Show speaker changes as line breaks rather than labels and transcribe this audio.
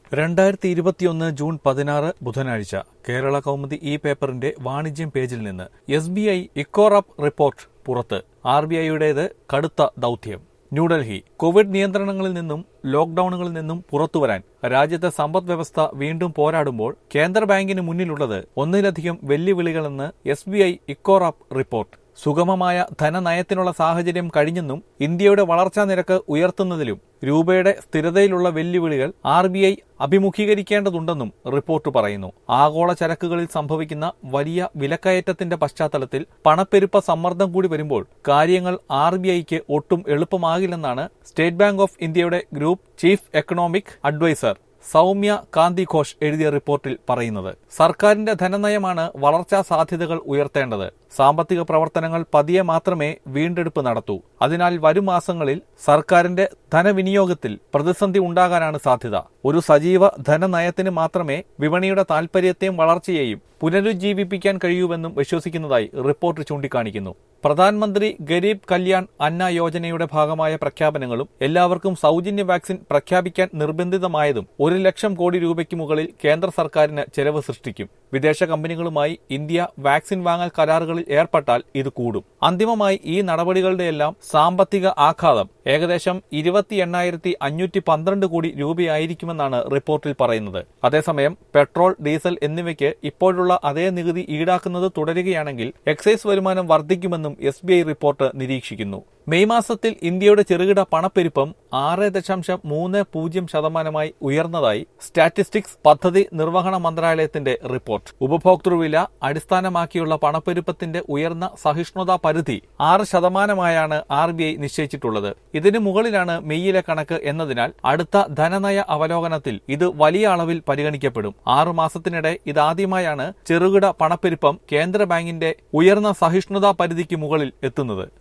രണ്ടായിരത്തി ഇരുപത്തിയൊന്ന് ജൂൺ പതിനാറ് ബുധനാഴ്ച കേരള കൗമുദി ഈ പേപ്പറിന്റെ വാണിജ്യം പേജിൽ നിന്ന് S B I Ecowrap report പുറത്ത് ആർ ബി ഐയുടേത് കടുത്ത ദൌത്യം ന്യൂഡൽഹി കോവിഡ് നിയന്ത്രണങ്ങളിൽ നിന്നും ലോക്ഡൌണുകളിൽ നിന്നും പുറത്തുവരാൻ രാജ്യത്തെ സമ്പദ് വ്യവസ്ഥ വീണ്ടും പോരാടുമ്പോൾ കേന്ദ്ര ബാങ്കിന് മുന്നിലുള്ളത് ഒന്നിലധികം വെല്ലുവിളികളെന്ന് S B I Ecowrap report സുഗമമായ ധനനയത്തിനുള്ള സാഹചര്യം കഴിഞ്ഞെന്നും ഇന്ത്യയുടെ വളർച്ചാ നിരക്ക് ഉയർത്തുന്നതിലും രൂപയുടെ സ്ഥിരതയിലുള്ള വെല്ലുവിളികൾ ആർ ബി ഐ അഭിമുഖീകരിക്കേണ്ടതുണ്ടെന്നും റിപ്പോർട്ട് പറയുന്നു ആഗോള ചരക്കുകളിൽ സംഭവിക്കുന്ന വലിയ വിലക്കയറ്റത്തിന്റെ പശ്ചാത്തലത്തിൽ പണപ്പെരുപ്പ സമ്മർദ്ദം കൂടി വരുമ്പോൾ കാര്യങ്ങൾ ആർ ബി ഐക്ക് ഒട്ടും എളുപ്പമാകില്ലെന്നാണ് സ്റ്റേറ്റ് ബാങ്ക് ഓഫ് ഇന്ത്യയുടെ group chief economic adviser Soumya Kanti Ghosh എഴുതിയ റിപ്പോർട്ടിൽ പറയുന്നത് സർക്കാരിന്റെ ധനനയമാണ് വളർച്ചാ സാധ്യതകൾ ഉയർത്തേണ്ടത് സാമ്പത്തിക പ്രവർത്തനങ്ങൾ പതിയെ മാത്രമേ വീണ്ടെടുപ്പ് നടത്തൂ അതിനാൽ വരും മാസങ്ങളിൽ സർക്കാരിന്റെ ധനവിനിയോഗത്തിൽ പ്രതിസന്ധി ഉണ്ടാകാനാണ് സാധ്യത ഒരു സജീവ ധനനയത്തിന് മാത്രമേ വിപണിയുടെ താൽപര്യത്തെയും വളർച്ചയെയും പുനരുജ്ജീവിപ്പിക്കാൻ കഴിയൂവെന്നും വിശ്വസിക്കുന്നതായി റിപ്പോർട്ട് ചൂണ്ടിക്കാണിക്കുന്നു പ്രധാനമന്ത്രി ഗരീബ് കല്യാൺ അന്ന യോജനയുടെ ഭാഗമായ പ്രഖ്യാപനങ്ങളും എല്ലാവർക്കും സൗജന്യ വാക്സിൻ പ്രഖ്യാപിക്കാൻ നിർബന്ധിതമായതും ഒരു ലക്ഷം കോടി രൂപയ്ക്ക് മുകളിൽ കേന്ദ്ര സർക്കാരിന് ചെലവ് സൃഷ്ടിക്കും വിദേശ കമ്പനികളുമായി ഇന്ത്യ വാക്സിൻ വാങ്ങൽ കരാറുകളിൽ ഏർപ്പെട്ടാൽ ഇത് കൂടും അന്തിമമായി ഈ നടപടികളുടെയെല്ലാം സാമ്പത്തിക ആഘാതം ഏകദേശം ഇരുപത്തി എണ്ണായിരത്തി അഞ്ഞൂറ്റി പന്ത്രണ്ട് കോടി രൂപയായിരിക്കുമെന്നാണ് റിപ്പോർട്ടിൽ പറയുന്നത് അതേസമയം പെട്രോൾ ഡീസൽ എന്നിവയ്ക്ക് ഇപ്പോഴുള്ള അതേ നികുതി ഈടാക്കുന്നത് തുടരുകയാണെങ്കിൽ എക്സൈസ് വരുമാനം വർദ്ധിക്കുമെന്നും എസ് റിപ്പോർട്ട് നിരീക്ഷിക്കുന്നു മെയ് മാസത്തിൽ ഇന്ത്യയുടെ ചെറുകിട പണപ്പെരുപ്പം ആറ് ദശാംശം മൂന്ന് പൂജ്യം ശതമാനമായി ഉയർന്നതായി സ്റ്റാറ്റിസ്റ്റിക്സ് പദ്ധതി നിർവഹണ മന്ത്രാലയത്തിന്റെ റിപ്പോർട്ട് ഉപഭോക്തൃവില അടിസ്ഥാനമാക്കിയുള്ള പണപ്പെരുപ്പത്തിന്റെ ഉയർന്ന സഹിഷ്ണുതാ പരിധി ആറ് ശതമാനമായാണ് ആർ ബി ഐ നിശ്ചയിച്ചിട്ടുള്ളത് ഇതിനു മുകളിലാണ് മെയ്യിലെ കണക്ക് എന്നതിനാൽ അടുത്ത ധനനയ അവലോകനത്തിൽ ഇത് വലിയ അളവിൽ പരിഗണിക്കപ്പെടും ആറു മാസത്തിനിടെ ഇതാദ്യമായാണ് ചെറുകിട പണപ്പെരുപ്പം കേന്ദ്ര ബാങ്കിന്റെ ഉയർന്ന സഹിഷ്ണുതാ പരിധിക്ക് മുകളിൽ എത്തുന്നത്